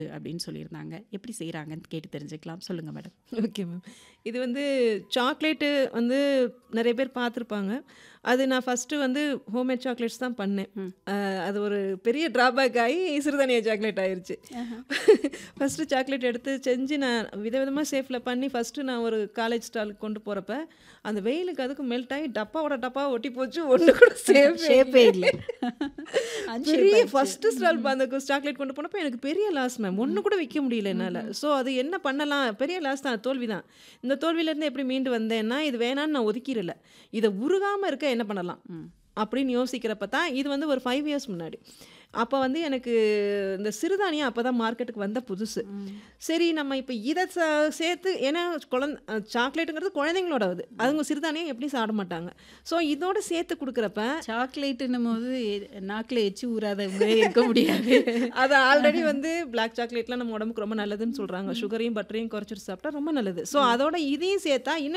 அப்படின்னு சொல்லியிருந்தாங்க. எப்படி செய்றாங்கன்னு கேட்டு தெரிஞ்சுக்கலாம். சொல்லுங்க மேடம். Okay ma'am. இது வந்து சாக்லேட்டு வந்து நெறைய பேர் பார்த்துருப்பாங்க. அது நான் ஃபர்ஸ்ட்டு வந்து ஹோம்மேட் சாக்லேட்ஸ் தான் பண்ணேன். ம். அ அது ஒரு பெரிய ட்ராபேக் ஆயி சிறுதானிய சாக்லேட் ஆயிருச்சு. ஆஹா. ஃபர்ஸ்ட்டு சாக்லேட் எடுத்து செஞ்சு நான் விதவிதமா ஷேப்ல பண்ணி ஃபர்ஸ்ட்டு நான் ஒரு காலேஜ் ஸ்டாலுக்கு கொண்டு போறப்ப, அந்த வெயிலுக்கு அதுக்கும் மெல்ட் ஆயி டப்பாவோட டப்பா ஒட்டி போச்சு. ஒண்ணு கூட ஷேப்பே ஷேப்பே இல்ல. அன்ஷேப் பெரிய ஆயிடுச்சு. ஃபர்ஸ்ட்டு ஸ்டால் அந்த சாக்லேட் கொண்டு போனப்ப எனக்கு பெரிய லாஸ் மேம். ஒண்ணு கூட விக்க முடியல என்னால. ஸோ அது என்ன பண்ணலாம்? பெரிய லாஸ் தான். தோல்வி தான். இந்த தோல்வியிலேருந்து எப்படி மீண்டு வந்தேன்னா, இது வேணான்னு நான் ஒதுக்கிரல. இத உருகாம இருக்க என்ன பண்ணலாம்? ம். அப்படின்னு யோசிக்கிறப்ப தான் இது வந்து ஒரு 5 இயர்ஸ் முன்னாடி. அப்ப வந்து எனக்கு இந்த சிறுதானியம் அப்பதான் மார்க்கெட்டுக்கு வந்த புதுசு. ம். சரி நம்ம இப்ப இத ச சேர்த்து ஏன்னா குழந் அ சாக்லேட்டுங்கிறது குழந்தைங்களோடது. அதுங்க சிறுதானியம் எப்படியும் சாப்பிட மாட்டாங்க. ஸோ இதோட சேர்த்து குடுக்குறப்ப சாக்லேட்டுன்னும்போது நாக்குல எச்சி ஊறாதவங்களே இருக்க முடியாது. அது ஆல்ரெடி வந்து பிளாக் சாக்லேட்லாம் நம்ம உடம்புக்கு ரொம்ப நல்லதுன்னு சொல்றாங்க. சுகரையும், பட்டரையும் குறைச்சிட்டு சாப்பிட்டா ரொம்ப நல்லது. ஸோ அதோட இதையும் சேர்த்தா இன்னும்